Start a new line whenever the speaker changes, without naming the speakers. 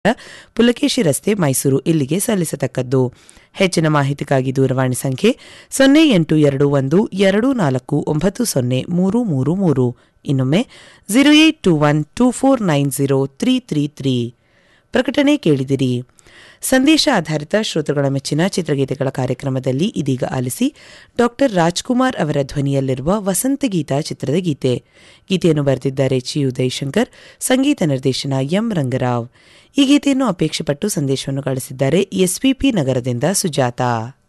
ಪುಲಕೇಶಿ ರಸ್ತೆ ಮೈಸೂರು ಇಲ್ಲಿಗೆ ಸಲ್ಲಿಸತಕ್ಕದ್ದು ಹೆಚ್ಚಿನ ಮಾಹಿತಿಗಾಗಿ ದೂರವಾಣಿ ಸಂಖ್ಯೆ ಸೊನ್ನೆ ಎಂಟು ಎರಡು ಒಂದು ಎರಡು ನಾಲ್ಕು ಒಂಬತ್ತು ಸೊನ್ನೆ ಮೂರು ಮೂರು ಮೂರು ಇನ್ನೊಮ್ಮೆ zero eight two one two four nine zero three three three ಪ್ರಕಟಣೆ ಕೇಳಿದಿರಿ ಸಂದೇಶ ಆಧಾರಿತ ಶ್ರೋತೃಗಳ ಮೆಚ್ಚಿನ ಚಿತ್ರಗೀತೆಗಳ ಕಾರ್ಯಕ್ರಮದಲ್ಲಿ ಇದೀಗ ಆಲಿಸಿ ಡಾಕ್ಟರ್ ರಾಜ್ಕುಮಾರ್ ಅವರ ಧ್ವನಿಯಲ್ಲಿರುವ ವಸಂತಗೀತ ಚಿತ್ರದ ಗೀತೆ ಗೀತೆಯನ್ನು ಬರೆದಿದ್ದಾರೆ ಚಿ ಉದಯಶಂಕರ್ ಸಂಗೀತ ನಿರ್ದೇಶನ ಎಂ ರಂಗರಾವ್ ಈ ಗೀತೆಯನ್ನು ಅಪೇಕ್ಷೆಪಟ್ಟು ಸಂದೇಶವನ್ನು ಗಳಿಸಿದ್ದಾರೆ ಎಸ್ಪಿಪಿ ನಗರದಿಂದ ಸುಜಾತ